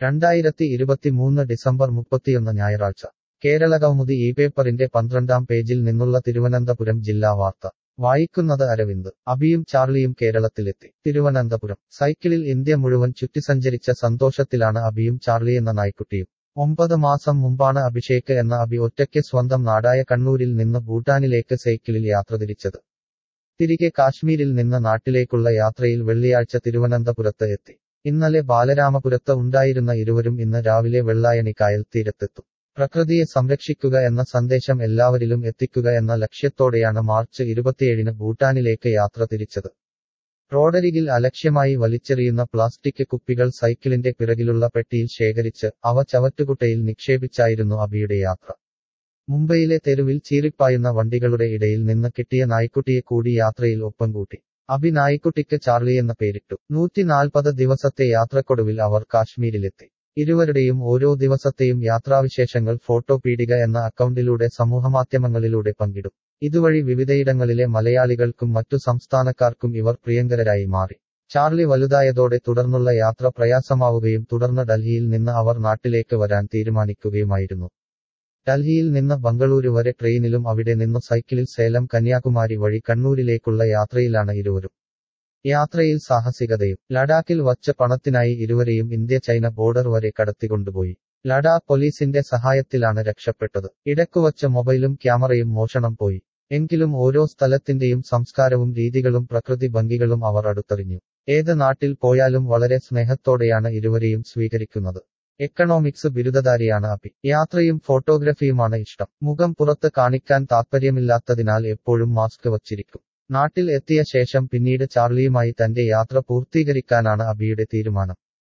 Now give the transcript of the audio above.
രണ്ടായിരത്തി ഇരുപത്തിമൂന്ന് ഡിസംബർ മുപ്പത്തിയൊന്ന് ഞായറാഴ്ച കേരള കൗമുദി ഈ പേപ്പറിന്റെ പന്ത്രണ്ടാം പേജിൽ നിന്നുള്ള തിരുവനന്തപുരം ജില്ലാ വാർത്ത വായിക്കുന്നത് അരവിന്ദ് അബിയും ചാർലിയും കേരളത്തിലെത്തി തിരുവനന്തപുരം സൈക്കിളിൽ ഇന്ത്യ മുഴുവൻ ചുറ്റിസഞ്ചരിച്ച സന്തോഷത്തിലാണ് അബിയും ചാർലി എന്ന നായ്ക്കുട്ടിയും ഒമ്പത് മാസം മുമ്പാണ് അഭിഷേക് എന്ന അബി ഒറ്റയ്ക്ക് സ്വന്തം നാടായ കണ്ണൂരിൽ നിന്ന് ഭൂട്ടാനിലേക്ക് സൈക്കിളിൽ യാത്ര തിരിച്ചത് തിരികെ കാശ്മീരിൽ നിന്ന് നാട്ടിലേക്കുള്ള യാത്രയിൽ വെള്ളിയാഴ്ച തിരുവനന്തപുരത്ത് എത്തി ഇന്നലെ ബാലരാമപുരത്ത് ഉണ്ടായിരുന്ന ഇരുവരും ഇന്ന് രാവിലെ വെള്ളായണി കായൽ തീരത്തെത്തും പ്രകൃതിയെ സംരക്ഷിക്കുക എന്ന സന്ദേശം എല്ലാവരിലും എത്തിക്കുക എന്ന ലക്ഷ്യത്തോടെയാണ് മാർച്ച് ഇരുപത്തിയേഴിന് ഭൂട്ടാനിലേക്ക് യാത്ര തിരിച്ചത് റോഡരികിൽ അലക്ഷ്യമായി വലിച്ചെറിയുന്ന പ്ലാസ്റ്റിക് കുപ്പികൾ സൈക്കിളിന്റെ പിറകിലുള്ള പെട്ടിയിൽ ശേഖരിച്ച് അവ ചവറ്റുകുട്ടയിൽ നിക്ഷേപിച്ചായിരുന്നു അബിയുടെ യാത്ര മുംബൈയിലെ തെരുവിൽ ചീറിപ്പായുന്ന വണ്ടികളുടെ ഇടയിൽ നിന്ന് കിട്ടിയ നായ്ക്കുട്ടിയെ കൂടി യാത്രയിൽ ഒപ്പം കൂട്ടി അബി നായ്ക്കുട്ടിക്ക് ചാർലി എന്ന പേരിട്ടു നൂറ്റിനാൽപ്പത് ദിവസത്തെ യാത്രക്കൊടുവിൽ അവർ കാശ്മീരിലെത്തി ഇരുവരുടെയും ഓരോ ദിവസത്തെയും യാത്രാവിശേഷങ്ങൾ ഫോട്ടോ പീടിക എന്ന അക്കൗണ്ടിലൂടെ സമൂഹമാധ്യമങ്ങളിലൂടെ പങ്കിടും ഇതുവഴി വിവിധയിടങ്ങളിലെ മലയാളികൾക്കും മറ്റു സംസ്ഥാനക്കാർക്കും ഇവർ പ്രിയങ്കരരായി മാറി ചാർലി വലുതായതോടെ തുടർന്നുള്ള യാത്ര പ്രയാസമാവുകയും തുടർന്ന് ഡൽഹിയിൽ നിന്ന് അവർ നാട്ടിലേക്ക് വരാൻ തീരുമാനിക്കുകയുമായിരുന്നു ഡൽഹിയിൽ നിന്ന് ബംഗളൂരു വരെ ട്രെയിനിലും അവിടെ നിന്നു സൈക്കിളിൽ സേലം കന്യാകുമാരി വഴി കണ്ണൂരിലേക്കുള്ള യാത്രയിലാണ് ഇരുവരും യാത്രയിൽ സാഹസികതയും ലഡാക്കിൽ വച്ച പണത്തിനായി ഇരുവരെയും ഇന്ത്യ ചൈന ബോർഡർ വരെ കടത്തിക്കൊണ്ടുപോയി ലഡാക്ക് പോലീസിന്റെ സഹായത്തിലാണ് രക്ഷപ്പെട്ടത് ഇടക്കുവച്ച മൊബൈലും ക്യാമറയും മോഷണം പോയി എങ്കിലും ഓരോ സ്ഥലത്തിന്റെയും സംസ്കാരവും രീതികളും പ്രകൃതി ഭംഗികളും അവർ അടുത്തറിഞ്ഞു ഏത് നാട്ടിൽ പോയാലും വളരെ സ്നേഹത്തോടെയാണ് ഇരുവരെയും സ്വീകരിക്കുന്നത് എക്കണോമിക്സ് ബിരുദധാരിയാണ് അബി യാത്രയും ഫോട്ടോഗ്രഫിയുമാണ് ഇഷ്ടം മുഖം പുറത്ത് കാണിക്കാൻ താൽപ്പര്യമില്ലാത്തതിനാൽ എപ്പോഴും മാസ്ക് വച്ചിരിക്കും നാട്ടിൽ എത്തിയ ശേഷം പിന്നീട് ചാർലിയുമായി തന്റെ യാത്ര പൂർത്തീകരിക്കാനാണ് അബിയുടെ തീരുമാനം